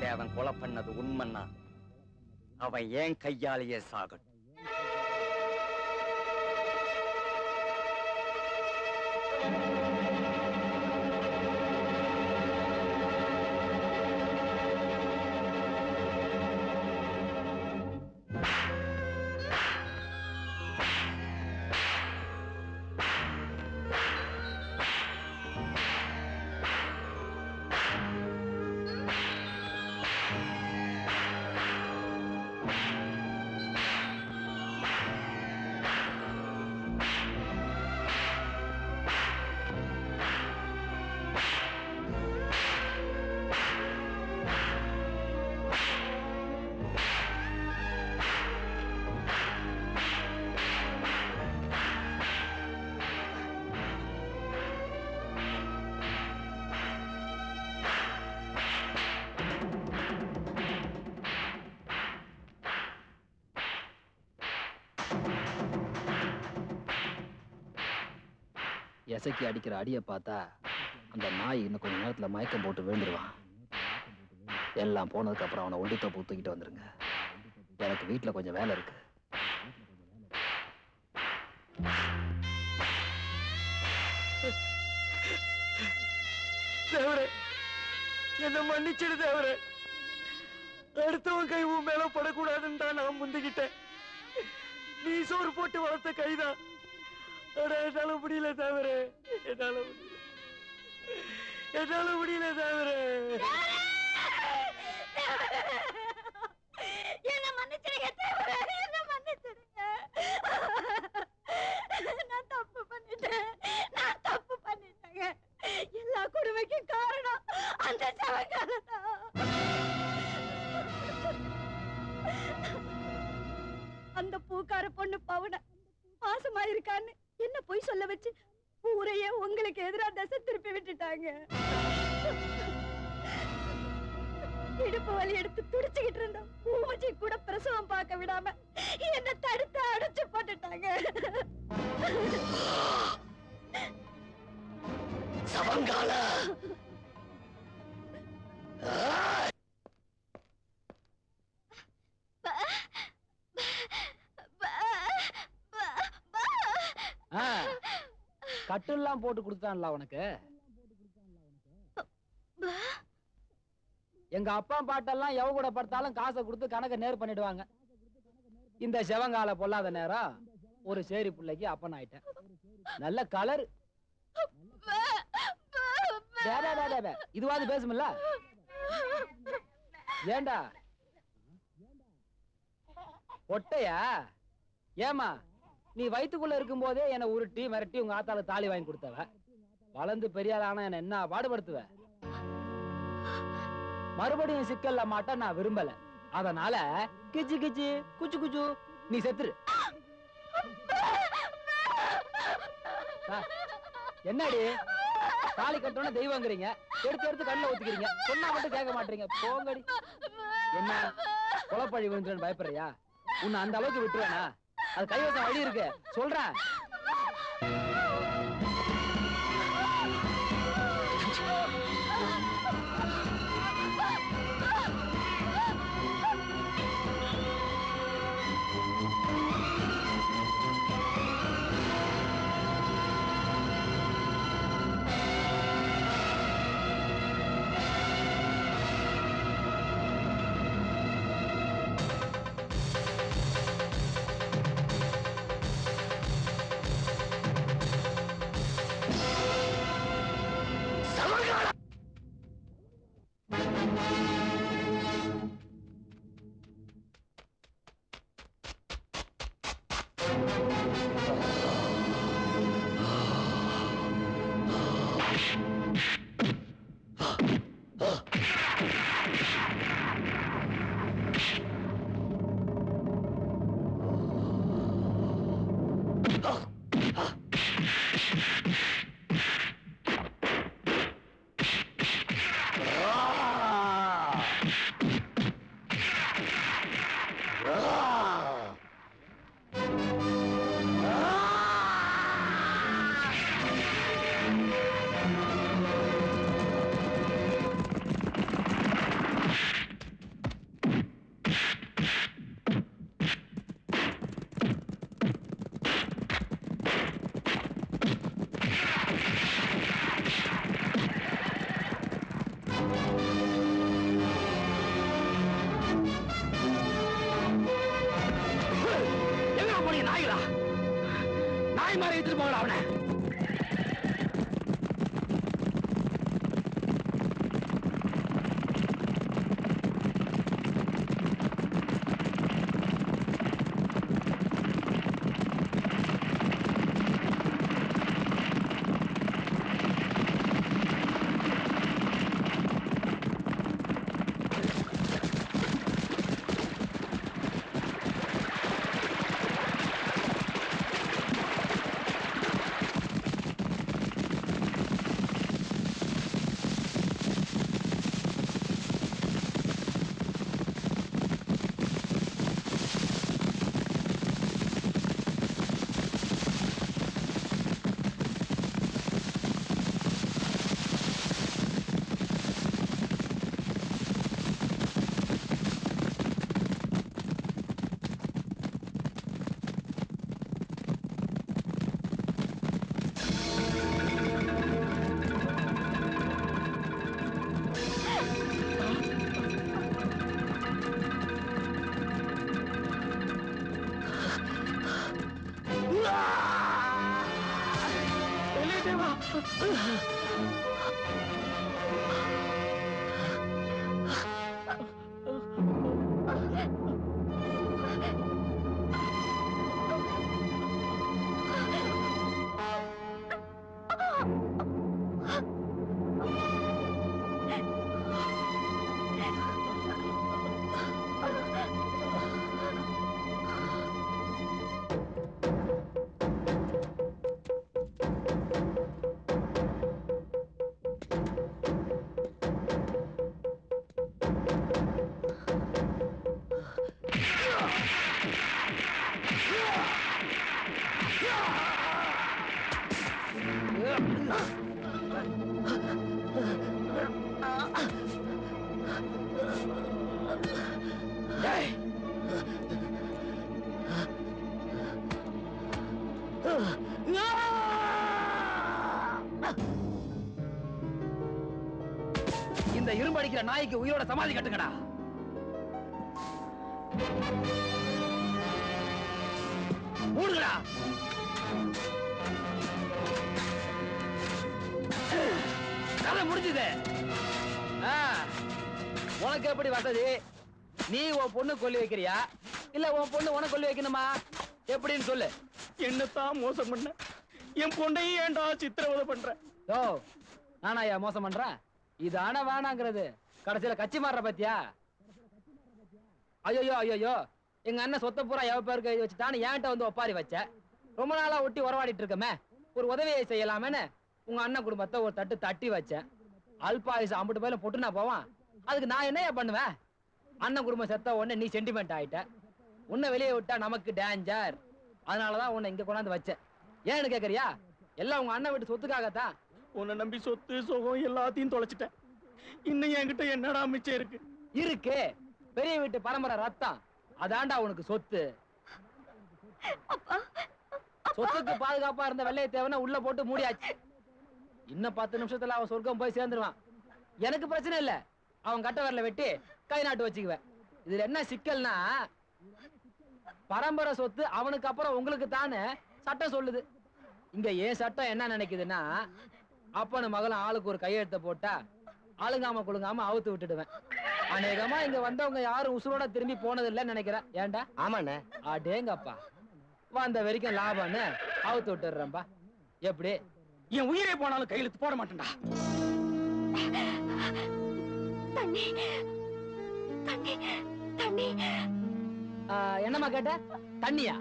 தேவன் கொலை பண்ணது உண்மைன்னா அவன் ஏன் கையாலேயே சாகட்டும் எசைக்கு அடிக்கிற அடியை பார்த்தா அந்த நாய் இன்னும் கொஞ்ச நேரத்துல மயக்கம் போட்டு விழுந்துருவான் எல்லாம் போனதுக்கு அப்புறம் அவனை ஒண்டி தோப்பு தூக்கிட்டு வந்துருங்க எனக்கு வீட்டுல கொஞ்சம் வேலை இருக்கு தேவரே என்ன மன்னிச்சிடு தேவரே அடுத்தவன் கை உன் மேல படக்கூடாதுன்னு தான் நான் முந்திக்கிட்டேன் நீ சோறு போட்டு வளர்த்த கைதான் ஆனா என்னால முடியல தேவரே என்னால முடியல என்னால முடியல தேவரே என்ன மன்னிச்சிடுங்க தேவரே என்ன மன்னிச்சிடுங்க நான் தப்பு பண்ணிட்டேன் நான் தப்பு பண்ணிட்டேங்க எல்லா கொடுமைக்கும் காரணம் அந்த சவக்காலதான் அந்த பூக்கார பொண்ணு பவுன மாசமா இருக்கான்னு என்ன பொய் சொல்ல வச்சு ஊரையே உங்களுக்கு எதிரா தசை திருப்பி விட்டுட்டாங்க இடுப்பு வலி எடுத்து துடிச்சுக்கிட்டு இருந்தோம் ஊமச்சி கூட பிரசவம் பார்க்க விடாம என்ன தடுத்து அடைச்சு போட்டுட்டாங்க சவங்கால ஆ, கட்டுல்லாம் போட்டு கொடுத்தான்ல உனக்கு எங்க அப்பா பாட்டெல்லாம் எவ கூட படுத்தாலும் காசை கொடுத்து கணக்க நேர் பண்ணிடுவாங்க இந்த செவங்கால பொல்லாத நேரம் ஒரு சேரி பிள்ளைக்கு அப்பன் ஆயிட்டேன் நல்ல கலர் இதுவாது பேசுமில்ல ஏண்டா ஒட்டையா ஏமா நீ வயித்துக்குள்ள இருக்கும் போதே என்ன உருட்டி மிரட்டி உங்க ஆத்தால தாலி வாங்கி கொடுத்தவ வளர்ந்து பெரியாள் ஆனா என்ன என்ன பாடுபடுத்துவ மறுபடியும் சிக்கல்ல மாட்ட நான் விரும்பல அதனால கிச்சு கிச்சு குச்சு குச்சு நீ செத்துரு ஆ, என்னடி தாலி கட்டணும் தெய்வங்கிறீங்க எடுத்து எடுத்து கண்ணுல ஊத்திக்கிறீங்க சொன்னா மட்டும் கேட்க மாட்டீங்க போங்கடி என்ன குலப்பழி விழுந்துன்னு பயப்படுறியா உன்னை அந்த அளவுக்கு விட்டுருவேனா அது கைவசம் வழி இருக்கு சொல்றேன் மாதிரி எடுத்துட்டு போகலாம் அவனை இந்த இரும்பு அடிக்கிற நாய்க்கு உயிரோட சமாதி கட்டுங்கடா மூடுங்கடா கதை முடிஞ்சது ஆ, உனக்கு எப்படி வசதி நீ உன் பொண்ணு கொல்லி வைக்கிறியா இல்ல உன் பொண்ணு உனக்கு கொல்லி வைக்கணுமா எப்படின்னு சொல்லு என்னத்தான் மோசம் பண்ண என் பொண்ணையும் ஏன்டா சித்திரவதை பண்ற ஓ நானா ஐயா மோசம் பண்றேன் இது ஆனா வேணாங்கிறது கடைசியில கட்சி மாறுற பாத்தியா ஐயோ ஐயோ எங்க அண்ணன் சொத்த பூரா எவ பேருக்கு எழுதி வச்சுட்டான்னு என்கிட்ட வந்து ஒப்பாரி வச்ச ரொம்ப நாளா ஒட்டி உறவாடிட்டு இருக்கமே ஒரு உதவியை செய்யலாமேன்னு உங்க அண்ணன் குடும்பத்தை ஒரு தட்டு தட்டி வச்சேன் அல்பாயுசு அம்பட்டு பேர்ல பொட்டு நான் போவான் அதுக்கு நான் என்னையா பண்ணுவேன் அண்ணன் குடும்பம் செத்த உடனே நீ சென்டிமெண்ட் ஆயிட்ட உன்னை வெளியே விட்டா நமக்கு டேஞ்சர் அதனாலதான் உன்னை இங்க கொண்டாந்து வச்சேன் ஏன்னு கேக்குறியா எல்லாம் உங்க அண்ணன் வீட்டு சொத்துக்காகத்தான் உன்னை நம்பி சொத்து சுகம் எல்லாத்தையும் தொலைச்சிட்டேன் இன்னும் என்கிட்ட என்னடா மிச்சம் இருக்கு இருக்கு பெரிய வீட்டு பரம்பரை ரத்தம் அதான்டா உனக்கு சொத்து சொத்துக்கு பாதுகாப்பா இருந்த வெள்ளைய தேவனை உள்ள போட்டு மூடியாச்சு இன்னும் பத்து நிமிஷத்துல அவன் சொர்க்கம் போய் சேர்ந்துருவான் எனக்கு பிரச்சனை இல்ல அவன் கட்ட வரல வெட்டி கை நாட்டு வச்சுக்குவேன் இதுல என்ன சிக்கல்னா பரம்பரை சொத்து அவனுக்கு அப்புறம் உங்களுக்கு தானே சட்டம் சொல்லுது இங்க ஏன் சட்டம் என்ன நினைக்குதுன்னா அப்பனு மகளும் ஆளுக்கு ஒரு கையெழுத்த போட்டா அழுங்காம குழுங்காம அவுத்து விட்டுடுவேன் அநேகமா இங்க வந்தவங்க யாரும் உசுரோட திரும்பி போனதில்லைன்னு நினைக்கிறேன் ஏன்டா ஆமாண்ணே அடேங்கப்பா வந்த வரைக்கும் லாபம்னு அவுத்து விட்டுடுறேன்பா எப்படி என் உயிரே போனாலும் கையெழுத்து போட மாட்டேன்டா தண்ணி தண்ணி தண்ணி ஆ, என்னம்மா கேட்ட தண்ணியா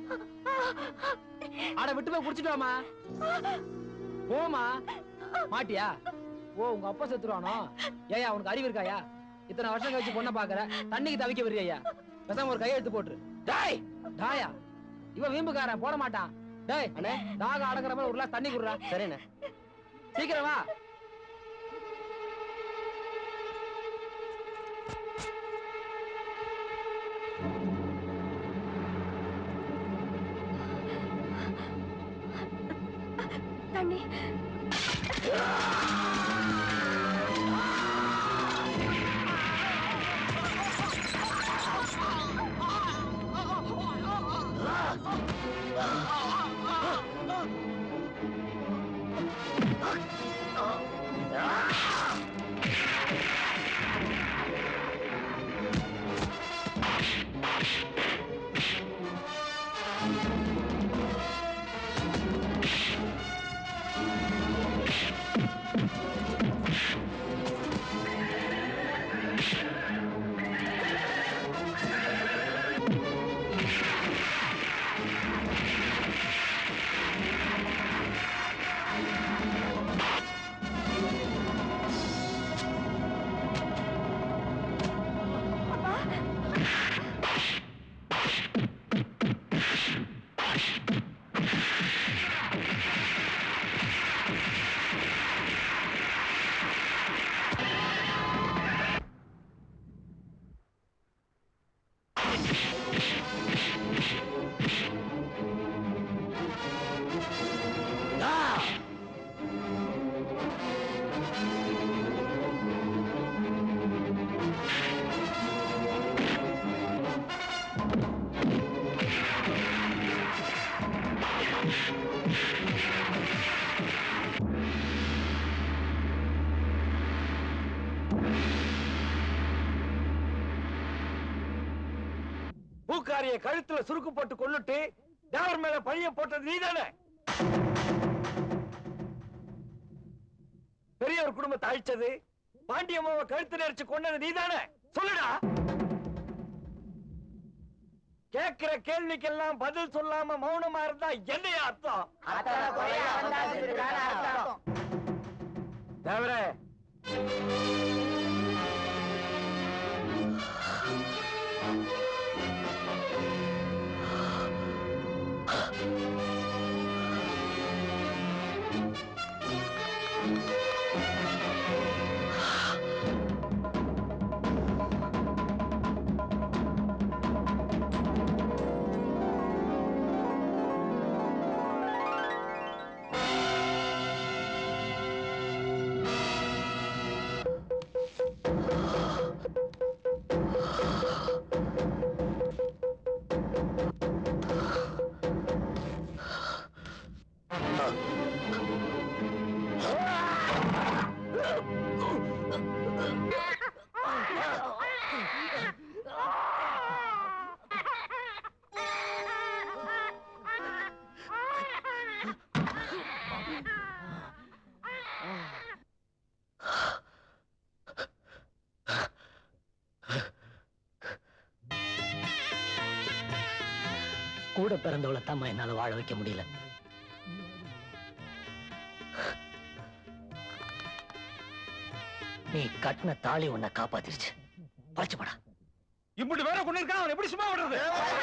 அட விட்டு போய் குடிச்சிட்டு வாமா போமா மாட்டியா ஓ உங்க அப்பா செத்துருவானோ ஏயா உனக்கு அறிவு இருக்காயா இத்தனை வருஷம் கழிச்சு பொண்ணை பாக்குற தண்ணிக்கு தவிக்க வர்றியா பேசாம ஒரு கையெழுத்து போட்டுரு டேய் டாயா இவன் வீம்புக்காரன் போட மாட்டான் டேய் அண்ணே தாக அடங்குற மாதிரி ஒரு கிளாஸ் தண்ணி குடுறா சரிண்ணே சீக்கிரம் வா தண்ணி பூக்காரிய கழுத்துல சுருக்கு போட்டு கொன்னுட்டு தேவர் மேல பழிய போட்டது நீதானே பெரியவர் குடும்பத்தை அழிச்சது பாண்டியம்மாவை கழுத்து நெரிச்சு கொண்டது நீதானே சொல்லுடா கேக்குற கேள்விக்கெல்லாம் பதில் சொல்லாம மௌனமா இருந்தா என்னைய அர்த்தம் தேவரே கூட பிறந்தவளை தாம்மா என்னால வாழ வைக்க முடியல நீ கட்டின தாலி உன்னை காப்பாத்திருச்சு பறிச்சு படா இப்படி வேற கொண்டு இருக்கான் அவன் எப்படி சும்மா விடுறது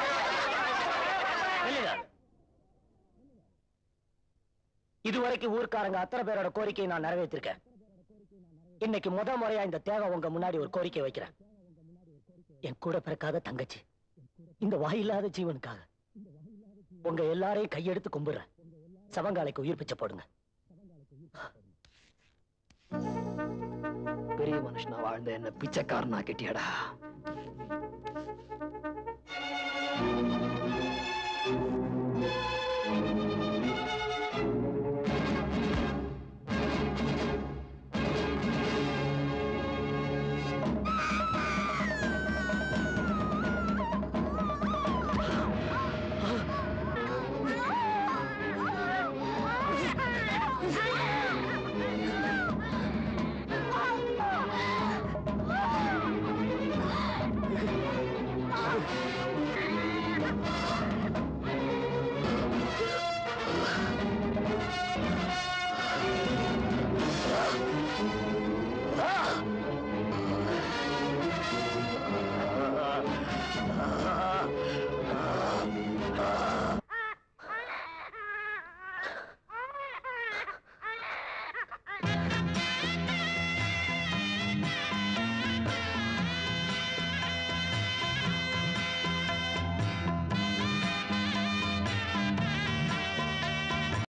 இதுவரைக்கும் ஊர்க்காரங்க அத்தனை பேரோட கோரிக்கையை நான் நிறைவேற்றிருக்கேன் இன்னைக்கு முத முறையா இந்த தேவை உங்க முன்னாடி ஒரு கோரிக்கை வைக்கிறேன் என் கூட பிறக்காத தங்கச்சி இந்த வாயில்லாத ஜீவனுக்காக உங்க எல்லாரையும் கையெடுத்து கும்பிடுறேன் சவங்காலைக்கு உயிர் பிச்சை போடுங்க பெரிய மனுஷனா வாழ்ந்த என்ன பிச்சைக்காரனா கிட்டியடா